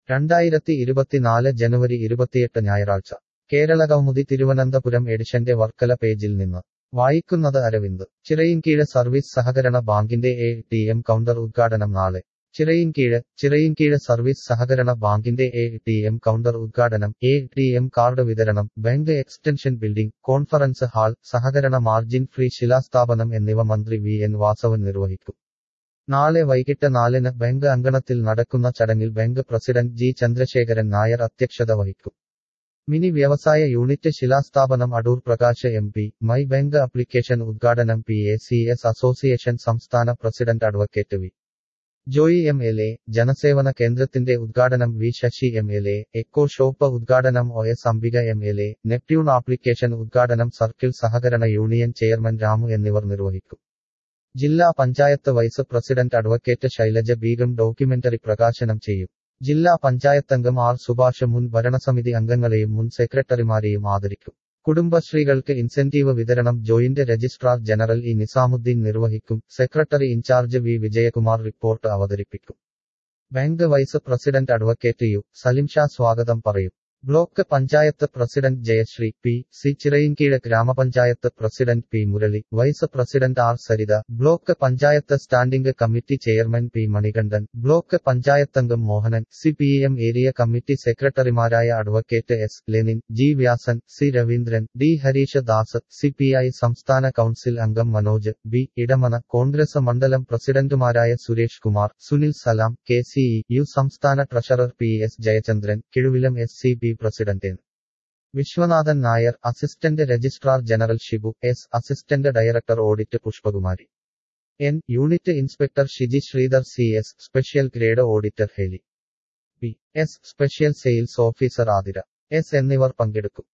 രണ്ടായിരത്തി ഇരുപത്തിനാല് ജനുവരി ഇരുപത്തിയെട്ട് ഞായറാഴ്ച കേരള കൗമുദി തിരുവനന്തപുരം എഡിഷന്റെ വർക്കല പേജിൽ നിന്ന് വായിക്കുന്നത് അരവിന്ദ് ചിറയിൻകീഴ് സർവീസ് സഹകരണ ബാങ്കിന്റെ എ ടി എം കൗണ്ടർ ഉദ്ഘാടനം നാളെ ചിറയിൻകീഴ് ചിറയിൻകീഴ് സർവീസ് സഹകരണ ബാങ്കിന്റെ എ ടി എം കൗണ്ടർ ഉദ്ഘാടനം എ ടി എം കാർഡ് വിതരണം bank extension building conference hall സഹകരണ മാർജിൻ ഫ്രീ ശിലാസ്ഥാപനം എന്നിവ മന്ത്രി വി എൻ വാസവൻ നിർവഹിക്കും നാളെ വൈകിട്ട് നാലിന് ബാങ്ക് അങ്കണത്തിൽ നടക്കുന്ന ചടങ്ങിൽ bank president G Chandrasekharan Nair അധ്യക്ഷത വഹിക്കും മിനി വ്യവസായ യൂണിറ്റ് ശിലാസ്ഥാപനം Adoor Prakash M P my bank application ഉദ്ഘാടനം P A C S association സംസ്ഥാന president advocate V Joy M L A ജനസേവന കേന്ദ്രത്തിന്റെ ഉദ്ഘാടനം V Sasi M L A eco shop ഉദ്ഘാടനം O S Ambika M L A Neptune application ഉദ്ഘാടനം circle സഹകരണ union chairman Ramu എന്നിവർ നിർവഹിക്കും ജില്ലാ panchayat vice president advocate Shailaja Begum documentary പ്രകാശനം ചെയ്യും ജില്ലാ പഞ്ചായത്തംഗം ആർ സുഭാഷ് മുൻ ഭരണസമിതി അംഗങ്ങളെയും മുൻ സെക്രട്ടറിമാരെയും ആദരിക്കും കുടുംബശ്രീകൾക്ക് ഇൻസെന്റീവ് വിതരണം joint registrar general E Nizamuddin നിർവഹിക്കും secretary in charge V Vijayakumar report അവതരിപ്പിക്കും bank vice president advocate U Salimsha സ്വാഗതം പറയും block panchayat president Jayasree P C Chirayinkeezhu grama panchayat president P Murali vice president R Saritha block panchayat standing committee chairman P Manikandan block പഞ്ചായത്തംഗം Mohanan C P M area committee സെക്രട്ടറിമാരായ advocate S Lenin G Vyasan C Raveendran D Harish Das C P I സംസ്ഥാന council അംഗം Manoj B Edamana Congress മണ്ഡലം പ്രസിഡന്റുമാരായ Suresh Kumar Sunil Salam K C E U സംസ്ഥാന treasurer P S Jayachandran Kizhuvilam S C B president N. Viswanathan Nair assistant registrar general Shibu S assistant director audit Pushpakumari N unit inspector Shiji Sreedhar C S special grade auditor Heli P S special sales officer Athira S എന്നിവർ പങ്കെടുക്കും